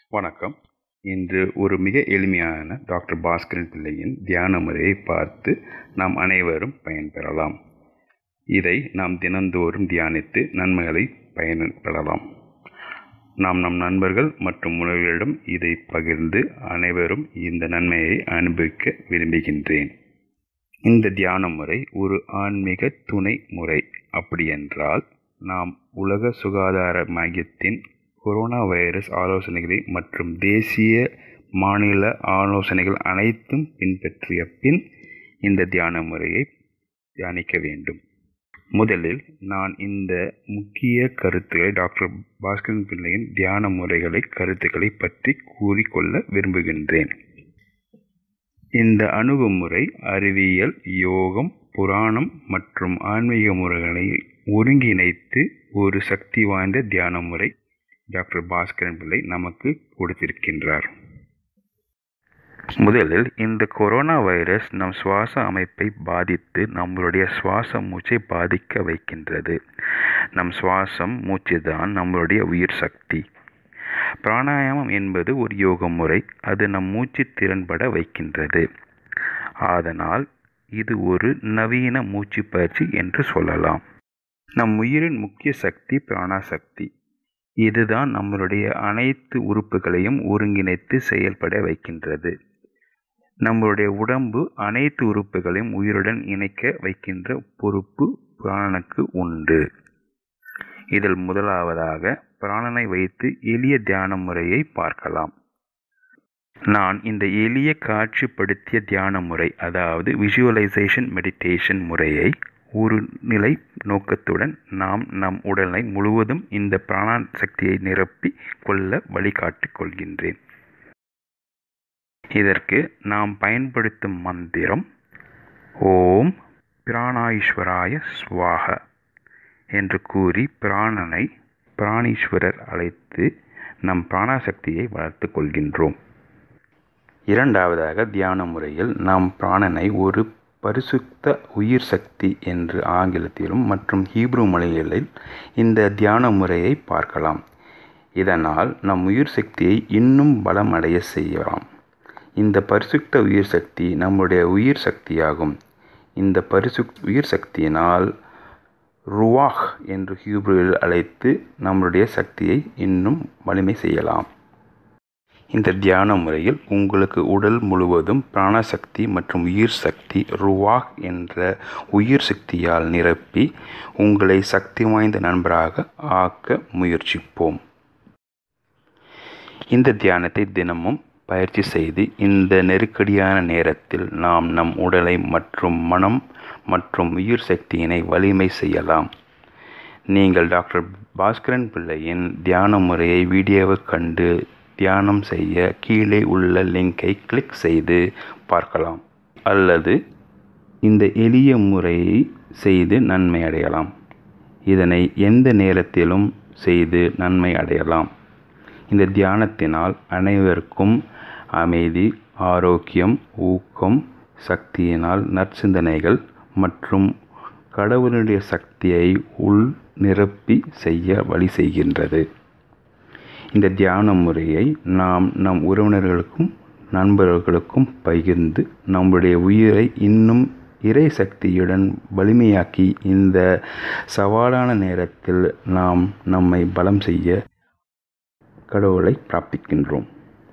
வணக்கம் இன்று ஒரு மிக எளிமையான டாக்டர் பாஸ்கரன் பிள்ளையின் தியான முறையை பார்த்து நாம் அனைவரும் பயன்பெறலாம் இதை நாம் தினந்தோறும் தியானித்து நன்மைகளை பயன்பெறலாம் நாம் நம் நண்பர்கள் மற்றும் உறவுகளிடம் இதை பகிர்ந்து அனைவரும் இந்த நன்மையை அனுபவிக்க விரும்புகின்றேன் இந்த தியான முறை ஒரு ஆன்மீக துணை முறை அப்படியென்றால் நாம் உலக சுகாதார மையத்தின் கொரோனா வைரஸ் ஆலோசனைகளை மற்றும் தேசிய மாநில ஆலோசனைகள் அனைத்தும் பின்பற்றிய பின் இந்த தியான முறையை தியானிக்க வேண்டும் முதலில் நான் இந்த முக்கிய கருத்துக்களை டாக்டர் பாஸ்கரன் பிள்ளையின் தியான முறைகளை கருத்துக்களை பற்றி கூறிக்கொள்ள விரும்புகின்றேன் இந்த அணுகுமுறை அறிவியல் யோகம் புராணம் மற்றும் ஆன்மீக முறைகளை ஒருங்கிணைத்து ஒரு சக்தி வாய்ந்த தியான முறை டாக்டர் பாஸ்கரன் பிள்ளை நமக்கு கொடுத்திருக்கின்றார் முதலில் இந்த கொரோனா வைரஸ் நம் சுவாச அமைப்பை பாதித்து நம்மளுடைய சுவாச மூச்சை பாதிக்க வைக்கின்றது நம் சுவாசம் மூச்சு தான் நம்மளுடைய உயிர் சக்தி பிராணாயாமம் என்பது ஒரு யோக முறை அது நம் மூச்சு திறன்பட வைக்கின்றது அதனால் இது ஒரு நவீன மூச்சு பயிற்சி என்று சொல்லலாம் நம் உயிரின் முக்கிய சக்தி பிராணாசக்தி இதுதான் நம்மளுடைய அனைத்து உறுப்புகளையும் ஒருங்கிணைத்து செயல்பட வைக்கின்றது நம்மளுடைய உடம்பு அனைத்து உறுப்புகளையும் உயிருடன் இணைக்க வைக்கின்ற பொறுப்பு பிராணனுக்கு உண்டு இதில் முதலாவதாக பிராணனை வைத்து எளிய தியான முறையை பார்க்கலாம் நான் இந்த எளிய காட்சிப்படுத்திய தியான முறை அதாவது விஷுவலைசேஷன் மெடிடேஷன் முறையை ஒரு நிலை நோக்கத்துடன் நாம் நம் உடலை முழுவதும் இந்த பிராண சக்தியை நிரப்பி கொள்ள வழிகாட்டிக் கொள்கின்றேன் இதற்கு நாம் பயன்படுத்தும் மந்திரம் ஓம் பிராணாஈஸ்வராய ஸ்வாக என்று கூறி பிராணனை பிராணீஸ்வரர் அழைத்து நம் பிராணசக்தியை வளர்த்து கொள்கின்றோம் இரண்டாவதாக தியான முறையில் நாம் பிராணனை ஒரு பரிசுத்த உயிர் சக்தி என்று ஆங்கிலத்திலும் மற்றும் ஹீப்ரு மொழிகளில் இந்த தியான முறையை பார்க்கலாம் இதனால் நம் உயிர் சக்தியை இன்னும் பலம் அடைய செய்யலாம் இந்த பரிசுத்த உயிர் சக்தி நம்முடைய உயிர் சக்தியாகும் இந்த பரிசு உயிர் சக்தியினால் ருவாஹ் என்று ஹீப்ருவில் அழைத்து நம்முடைய சக்தியை இன்னும் வலிமை செய்யலாம் இந்த தியான முறையில் உங்களுக்கு உடல் முழுவதும் பிராணசக்தி மற்றும் உயிர் சக்தி ருவாக் என்ற உயிர் சக்தியால் நிரப்பி உங்களை சக்தி வாய்ந்த நண்பராக ஆக்க முயற்சிப்போம் இந்த தியானத்தை தினமும் பயிற்சி செய்து இந்த நெருக்கடியான நேரத்தில் நாம் நம் உடலை மற்றும் மனம் மற்றும் உயிர் சக்தியினை வலிமை செய்யலாம் நீங்கள் டாக்டர் பாஸ்கரன் பிள்ளையின் தியான முறையை வீடியோவை கண்டு தியானம் செய்ய கீழே உள்ள லிங்கை கிளிக் செய்து பார்க்கலாம் அல்லது இந்த எளிய முறையை செய்து நன்மை அடையலாம் இதனை எந்த நேரத்திலும் செய்து நன்மை அடையலாம் இந்த தியானத்தினால் அனைவருக்கும் அமைதி ஆரோக்கியம் ஊக்கம் சக்தியினால் நற்சிந்தனைகள் மற்றும் கடவுளுடைய சக்தியை உள் நிரப்பி செய்ய வழி செய்கின்றது இந்த தியான முறையை நாம் நம் உறவினர்களுக்கும் நண்பர்களுக்கும் பகிர்ந்து நம்முடைய உயிரை இன்னும் இறை சக்தியுடன் வலிமையாக்கி இந்த சவாலான நேரத்தில் நாம் நம்மை பலம் செய்ய கடவுளை பிரார்த்திக்கின்றோம்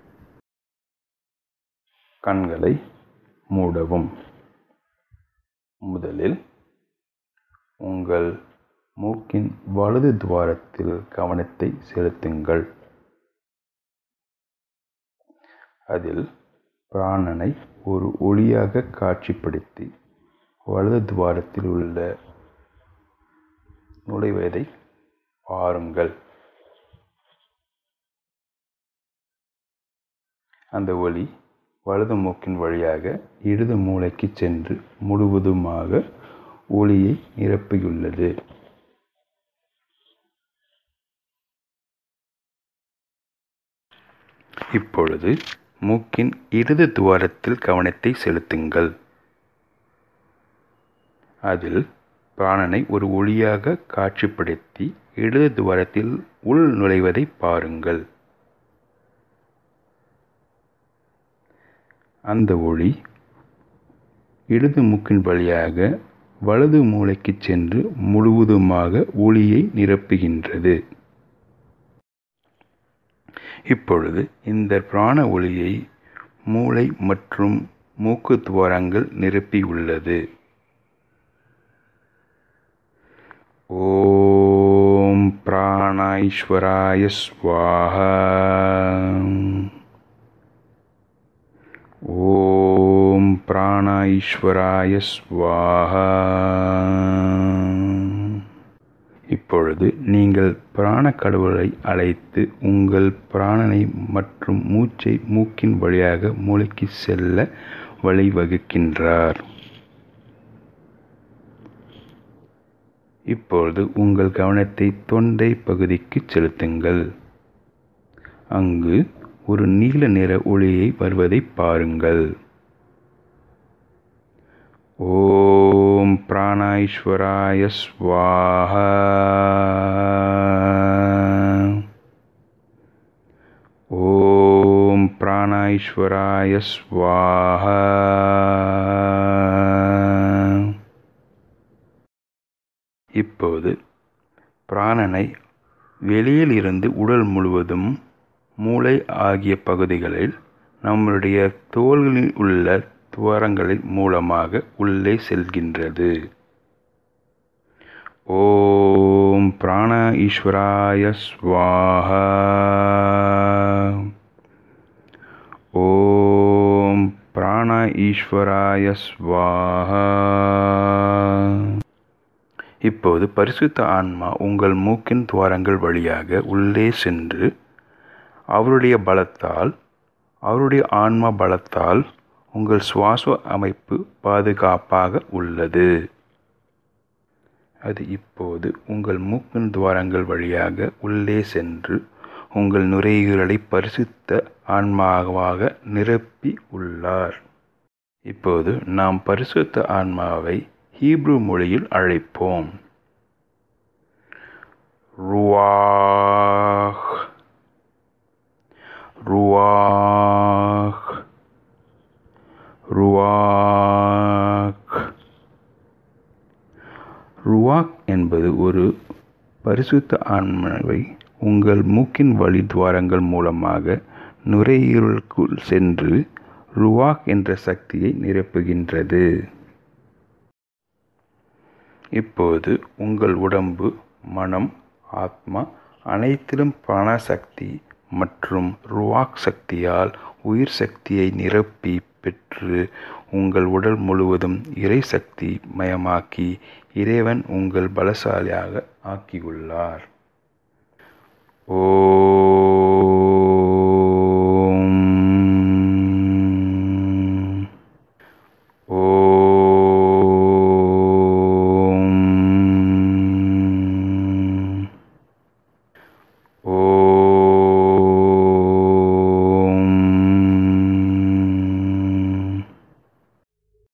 கண்களை மூடவும் முதலில் உங்கள் மூக்கின் வலது துவாரத்தில் கவனத்தை செலுத்துங்கள் அதில் பிராணனை ஒரு ஒளியாக காட்சிப்படுத்தி வலது துவாரத்தில் உள்ள நுழைவதை பாருங்கள் அந்த ஒளி வலது மூக்கின் வழியாக இடது மூளைக்கு சென்று முழுவதுமாக ஒளியை நிரப்பியுள்ளது இப்பொழுது மூக்கின் இடது துவாரத்தில் கவனத்தை செலுத்துங்கள் அதில் பிராணனை ஒரு ஒளியாக காட்சிப்படுத்தி இடது துவாரத்தில் உள் நுழைவதை பாருங்கள் அந்த ஒளி இடது மூக்கின் வழியாக வலது மூளைக்கு சென்று முழுவதுமாக ஒளியை நிரப்புகின்றது இப்பொழுது இந்த பிராண ஒளியை மூளை மற்றும் மூக்கு துவாரங்கள் நிரப்பியுள்ளது ஓம் பிராணாய்ஸ்வராய ஸ்வாஹா ஓம் பிராணாய்ஸ்வராய ஸ்வாஹா இப்பொழுது நீங்கள் பிராண கடவுளை அழைத்து உங்கள் பிராணனை மற்றும் மூச்சை மூக்கின் வழியாக மூளைக்கு செல்ல வழிவகுக்கின்றார் இப்பொழுது உங்கள் கவனத்தை தொண்டை பகுதிக்கு செலுத்துங்கள் அங்கு ஒரு நீல நிற ஒளியை வருவதை பாருங்கள் ஓம் பிராணாய்ஸ்வராய ஸ்வாஹா ஓம் பிராணாய்ஸ்வராய ஸ்வாஹா இப்போது பிராணனை வெளியில் இருந்து உடல் முழுவதும் மூளை ஆகிய பகுதிகளில் நம்முடைய தோள்களில் உள்ள துவாரங்களின் மூலமாக உள்ளே செல்கின்றது ஓம் பிராண ஈஸ்வராய ஸ்வாஹா ஓம் பிராண ஈஸ்வராய ஸ்வாஹா இப்போது பரிசுத்த ஆன்மா உங்கள் மூக்கின் துவாரங்கள் வழியாக உள்ளே சென்று அவருடைய பலத்தால் அவருடைய ஆன்மா பலத்தால் உங்கள் சுவாச அமைப்பு பாதுகாப்பாக உள்ளது அது இப்போது உங்கள் மூக்கின் துவாரங்கள் வழியாக உள்ளே சென்று உங்கள் நுரையீரலை பரிசுத்த ஆன்மாவாக நிரப்பி உள்ளார் இப்போது நாம் பரிசுத்த ஆன்மாவை ஹீப்ரு மொழியில் அழைப்போம் ருவாஹ் ருவாஹ் ருவாக் ருவாக் என்பது ஒரு பரிசுத்த ஆன்மாவை உங்கள் மூக்கின் வழி துவாரங்கள் மூலமாக நுரையீரலுக்குள் சென்று ருவாக் என்ற சக்தியை நிரப்புகின்றது இப்போது உங்கள் உடம்பு மனம் ஆத்மா அனைத்திலும் பணசக்தி மற்றும் ருவாக் சக்தியால் உயிர் சக்தியை நிரப்பி பெற்று உங்கள் உடல் முழுவதும் இறை சக்தி மயமாக்கி இறைவன் உங்கள் பலசாலியாக ஆக்கியுள்ளார் ஓ